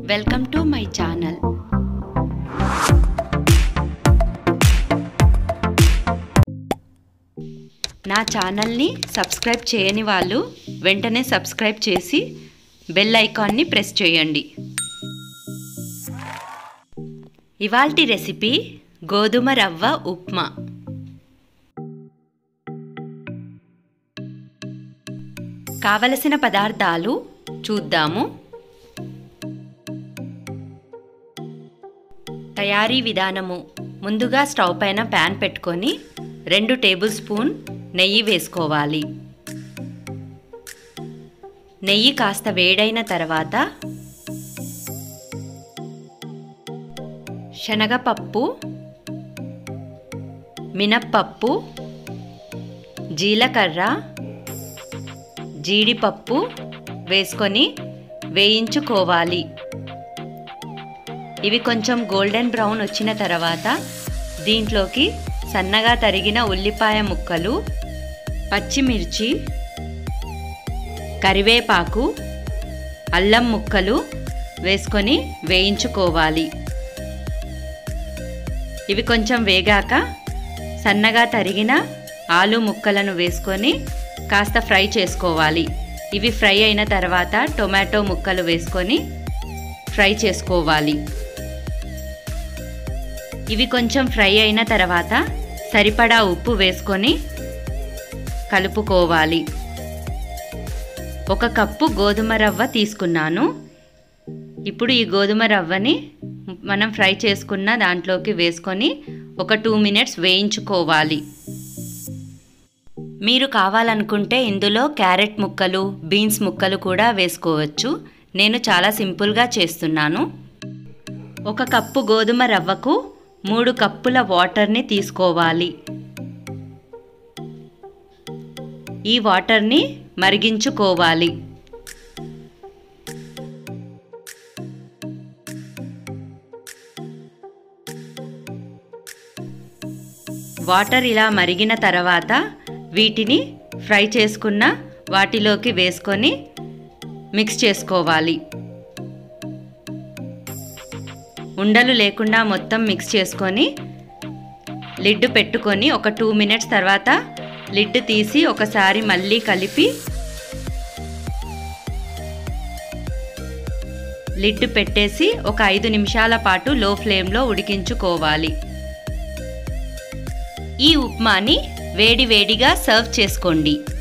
welcome to my channel నా ఛానల్ని subscribe చేయని వాళ్ళు వెంటనే సబ్స్క్రైబ్ చేసి బెల్ ఐకాన్ని ప్రెస్ చేయండి ఇవాల్టి రెసిపీ గోధుమ రవ్వ ఉప్మా కావలసిన పదార్థాలు చూద్దాము తయారీ విధానము ముందుగా స్టవ్ పైన ప్యాన్ పెట్టుకొని రెండు టేబుల్ స్పూన్ నెయ్యి వేసుకోవాలి నెయ్యి కాస్త వేడైన తర్వాత శనగపప్పు మినప్పప్పు జీలకర్ర జీడిపప్పు వేసుకొని వేయించుకోవాలి ఇవి కొంచెం గోల్డెన్ బ్రౌన్ వచ్చిన తర్వాత దీంట్లోకి సన్నగా తరిగిన ఉల్లిపాయ ముక్కలు పచ్చిమిర్చి కరివేపాకు అల్లం ముక్కలు వేసుకొని వేయించుకోవాలి ఇవి కొంచెం వేగాక సన్నగా తరిగిన ఆలు ముక్కలను వేసుకొని కాస్త ఫ్రై చేసుకోవాలి ఇవి ఫ్రై అయిన తర్వాత టొమాటో ముక్కలు వేసుకొని ఫ్రై చేసుకోవాలి ఇవి కొంచెం ఫ్రై అయిన తర్వాత సరిపడా ఉప్పు వేసుకొని కలుపుకోవాలి ఒక కప్పు గోధుమ రవ్వ తీసుకున్నాను ఇప్పుడు ఈ గోధుమ రవ్వని మనం ఫ్రై చేసుకున్న దాంట్లోకి వేసుకొని ఒక టూ మినిట్స్ వేయించుకోవాలి మీరు కావాలనుకుంటే ఇందులో క్యారెట్ ముక్కలు బీన్స్ ముక్కలు కూడా వేసుకోవచ్చు నేను చాలా సింపుల్గా చేస్తున్నాను ఒక కప్పు గోధుమ రవ్వకు మూడు కప్పుల వాటర్ని తీసుకోవాలి ఈ వాటర్ని మరిగించుకోవాలి వాటర్ ఇలా మరిగిన తర్వాత వీటిని ఫ్రై చేసుకున్న వాటిలోకి వేసుకొని మిక్స్ చేసుకోవాలి ఉండలు లేకుండా మొత్తం మిక్స్ చేసుకొని లిడ్ పెట్టుకొని ఒక టూ మినిట్స్ తర్వాత లిడ్ తీసి ఒకసారి మళ్ళీ కలిపి లిడ్ పెట్టేసి ఒక ఐదు నిమిషాల పాటు లో ఫ్లేమ్లో ఉడికించుకోవాలి ఈ ఉప్మాని వేడి వేడిగా సర్వ్ చేసుకోండి